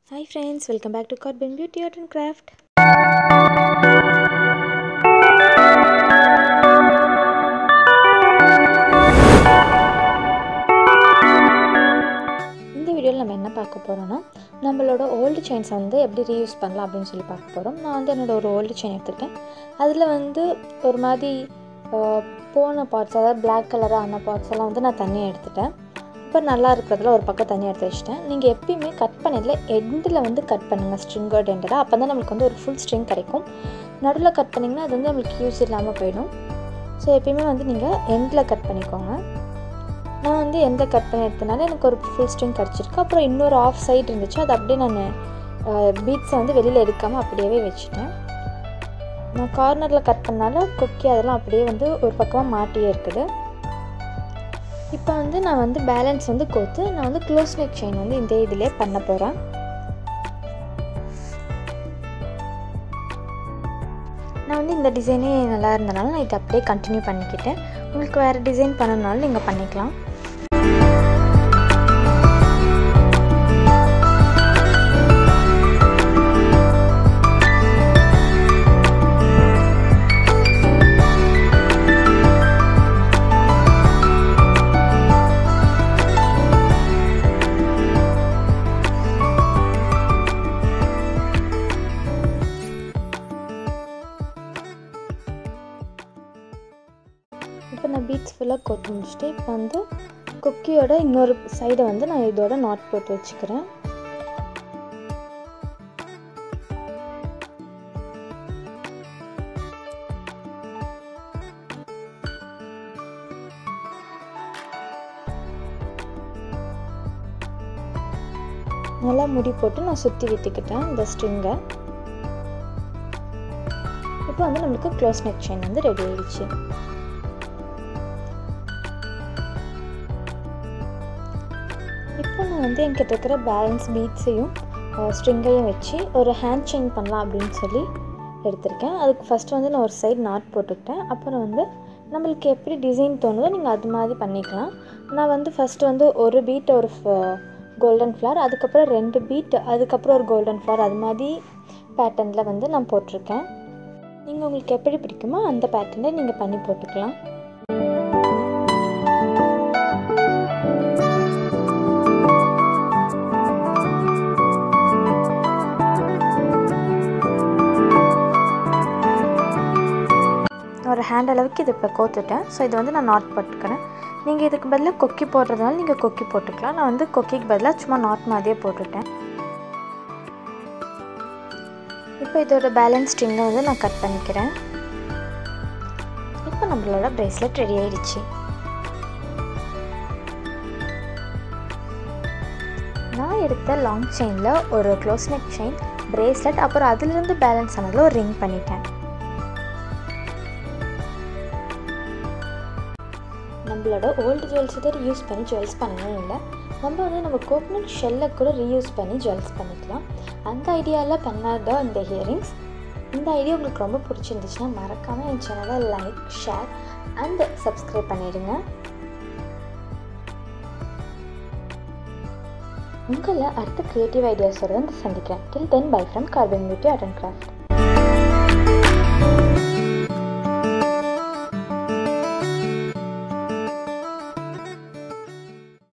Hi friends, welcome back to Corbin Beauty Art and Craft. இந்த வீடியோவில் நம்ம என்ன பார்க்க போகிறோம்னா நம்மளோட ஓல்டு செயின்ஸை வந்து எப்படி ரீயூஸ் பண்ணலாம் அப்படின்னு சொல்லி பார்க்க போகிறோம் நான் வந்து என்னோட ஒரு ஓல்டு செயின் எடுத்துக்கிட்டேன் அதில் வந்து ஒரு மாதிரி ஆஹ், போன பார்ட்ஸ் அதாவது பிளாக் கலராக ஆன பார்ட்ஸ் எல்லாம் வந்து நான் தனியாக எடுத்துட்டேன் இப்போ நல்லா இருக்கிறதுல ஒரு பக்கம் தனியாக எடுத்து வச்சிட்டேன் நீங்கள் எப்பயுமே கட் பண்ணதில் எண்டில் வந்து கட் பண்ணுங்கள் ஸ்ட்ரிங்கோட எண்டில் அப்போ தான் நம்மளுக்கு வந்து ஒரு ஃபுல் ஸ்ட்ரிங் கிடைக்கும் நடுவில் கட் பண்ணிங்கன்னா அது வந்து நம்மளுக்கு யூஸ் இல்லாமல் போயிடும் ஸோ எப்பயுமே வந்து நீங்கள் எண்டில் கட் பண்ணிக்கோங்க நான் வந்து எந்த கட் பண்ணி எடுத்தனால எனக்கு ஒரு ஃபுல் ஸ்ட்ரிங் கிடச்சிருக்கு அப்புறம் இன்னொரு ஆஃப் சைடு இருந்துச்சு அது அப்படியே நான் பீட்ஸை வந்து வெளியில் எடுக்காமல் அப்படியே வச்சுட்டேன் நான் கார்னரில் கட் பண்ணால கொக்கி அதெல்லாம் அப்படியே வந்து ஒரு பக்கமாக மாட்டியே இருக்குது இப்போ வந்து நான் வந்து பேலன்ஸ் வந்து கோத்து நான் வந்து க்ளோஸ் நெக் செயின் வந்து இந்த இதிலே பண்ண போகிறேன் நான் வந்து இந்த டிசைனே நல்லா இருந்தனால நான் இதை அப்படியே கண்டினியூ பண்ணிக்கிட்டேன் உங்களுக்கு வேறு டிசைன் பண்ணனாலும் நீங்கள் பண்ணிக்கலாம் இப்போ நான் பீட்ஸ் ஃபுல்லாக கொத்து முடிச்சுட்டு இப்போ வந்து குக்கியோட இன்னொரு சைடை வந்து நான் இதோட நாட் போட்டு வச்சுக்கிறேன் நல்லா முடி போட்டு நான் சுற்றி விட்டுக்கிட்டேன் இந்த ஸ்ட்ரிங்கை இப்போ வந்து நம்மளுக்கு க்ளோஸ் நெக் செயின் வந்து ரெடி ஆயிடுச்சு இப்போ நான் வந்து என்கிட்ட இருக்கிற பேலன்ஸ் பீட்ஸையும் ஸ்ட்ரிங்கையும் வச்சு ஒரு ஹேண்ட் செயின் பண்ணலாம் அப்படின்னு சொல்லி எடுத்திருக்கேன் அதுக்கு ஃபஸ்ட்டு வந்து நான் ஒரு சைடு நாட் போட்டுக்கிட்டேன் அப்புறம் வந்து நம்மளுக்கு எப்படி டிசைன் தோணுதோ நீங்கள் அது மாதிரி பண்ணிக்கலாம் நான் வந்து ஃபஸ்ட்டு வந்து ஒரு பீட் ஒரு கோல்டன் ஃப்ளவர் அதுக்கப்புறம் ரெண்டு பீட் அதுக்கப்புறம் ஒரு கோல்டன் ஃப்ளவர் அது மாதிரி பேட்டர்னில் வந்து நான் போட்டிருக்கேன் நீங்கள் உங்களுக்கு எப்படி பிடிக்குமோ அந்த பேட்டர்னை நீங்கள் பண்ணி போட்டுக்கலாம் ஒரு ஹேண்ட் அளவுக்கு இது இப்போ கோத்துட்டேன் ஸோ இது வந்து நான் நாட் போட்டுக்கிறேன் நீங்கள் இதுக்கு பதிலாக கொக்கி போடுறதுனால நீங்கள் கொக்கி போட்டுக்கலாம் நான் வந்து கொக்கிக்கு பதிலாக சும்மா நாட் மாதிரியே போட்டுட்டேன் இப்போ இதோட பேலன்ஸ் ஸ்ட்ரிங்கை வந்து நான் கட் பண்ணிக்கிறேன் இப்போ நம்மளோட ப்ரேஸ்லெட் ரெடி ஆயிடுச்சு நான் எடுத்த லாங் செயினில் ஒரு க்ளோஸ் நெக் செயின் ப்ரேஸ்லெட் அப்புறம் அதுலேருந்து பேலன்ஸ் ஆனதில் ஒரு ரிங் பண்ணிட்டேன் நம்மளோட ஓல்டு ஜுவல்ஸ் இதை யூஸ் பண்ணி ஜுவல்ஸ் பண்ணணும் இல்லை நம்ம வந்து நம்ம கோகனட் ஷெல்லை கூட ரீயூஸ் பண்ணி ஜுவல்ஸ் பண்ணிக்கலாம் அந்த ஐடியாவில் பண்ணாத இந்த ஹியரிங்ஸ் இந்த ஐடியா உங்களுக்கு ரொம்ப பிடிச்சிருந்துச்சுன்னா மறக்காமல் என் சேனலை லைக் ஷேர் அண்ட் சப்ஸ்கிரைப் பண்ணிடுங்க உங்களை அடுத்த க்ரியேட்டிவ் ஐடியாஸோட வந்து சந்திக்கிறேன் till then bye from carbon beauty art and craft